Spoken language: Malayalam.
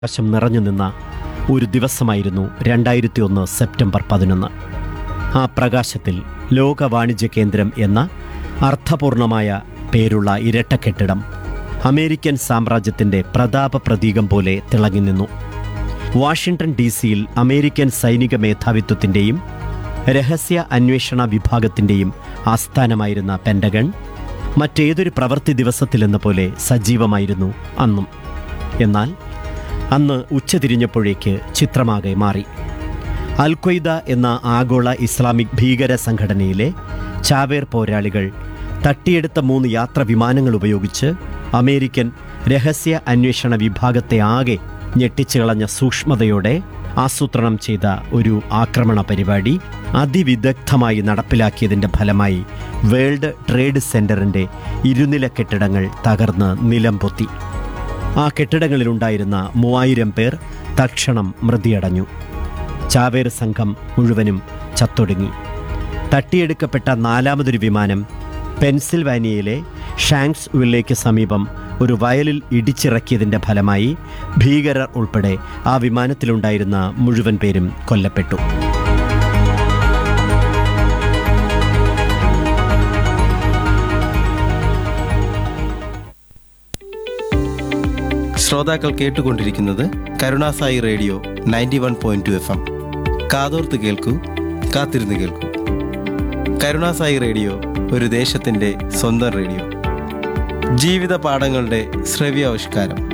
പ്രകാശം നിറഞ്ഞു നിന്ന ഒരു ദിവസമായിരുന്നു രണ്ടായിരത്തി ഒന്ന് സെപ്റ്റംബർ പതിനൊന്ന് ആ പ്രകാശത്തിൽ ലോക വാണിജ്യ കേന്ദ്രം എന്ന അർത്ഥപൂർണമായ പേരുള്ള ഇരട്ടക്കെട്ടിടം അമേരിക്കൻ സാമ്രാജ്യത്തിൻ്റെ പ്രതാപ പ്രതീകം പോലെ തിളങ്ങി നിന്നു വാഷിംഗ്ടൺ ഡി സിയിൽ അമേരിക്കൻ സൈനിക മേധാവിത്വത്തിൻ്റെയും രഹസ്യ അന്വേഷണ വിഭാഗത്തിൻ്റെയും ആസ്ഥാനമായിരുന്ന പെൻഡഗൺ മറ്റേതൊരു പ്രവൃത്തി ദിവസത്തിലെന്ന പോലെ സജീവമായിരുന്നു അന്നും എന്നാൽ അന്ന് ഉച്ചതിരിഞ്ഞപ്പോഴേക്ക് ചിത്രമാകെ മാറി അൽഖ്വയ്ദ എന്ന ആഗോള ഇസ്ലാമിക് ഭീകര സംഘടനയിലെ ചാവേർ പോരാളികൾ തട്ടിയെടുത്ത മൂന്ന് യാത്ര വിമാനങ്ങൾ ഉപയോഗിച്ച് അമേരിക്കൻ രഹസ്യ അന്വേഷണ വിഭാഗത്തെ ആകെ ഞെട്ടിച്ചു കളഞ്ഞ സൂക്ഷ്മതയോടെ ആസൂത്രണം ചെയ്ത ഒരു ആക്രമണ പരിപാടി അതിവിദഗ്ധമായി നടപ്പിലാക്കിയതിൻ്റെ ഫലമായി വേൾഡ് ട്രേഡ് സെന്ററിൻ്റെ ഇരുനില കെട്ടിടങ്ങൾ തകർന്ന് നിലം പൊത്തി ആ കെട്ടിടങ്ങളിലുണ്ടായിരുന്ന മൂവായിരം പേർ തക്ഷണം മൃതിയടഞ്ഞു ചാവേർ സംഘം മുഴുവനും ചത്തൊടുങ്ങി തട്ടിയെടുക്കപ്പെട്ട നാലാമതൊരു വിമാനം പെൻസിൽവാനിയയിലെ ഷാങ്സ് വില്ലേക്ക് സമീപം ഒരു വയലിൽ ഇടിച്ചിറക്കിയതിന്റെ ഫലമായി ഭീകരർ ഉൾപ്പെടെ ആ വിമാനത്തിലുണ്ടായിരുന്ന മുഴുവൻ പേരും കൊല്ലപ്പെട്ടു ശ്രോതാക്കൾ കേട്ടുകൊണ്ടിരിക്കുന്നത് കരുണാസായി radio ninety one point two F M കാതോർത്ത് കേൾക്കൂ കാത്തിരുന്ന് കേൾക്കൂ കരുണാസായി റേഡിയോ ഒരു ദേശത്തിൻ്റെ സ്വന്തം റേഡിയോ ജീവിത പാഠങ്ങളുടെ ശ്രവ്യാവിഷ്കാരം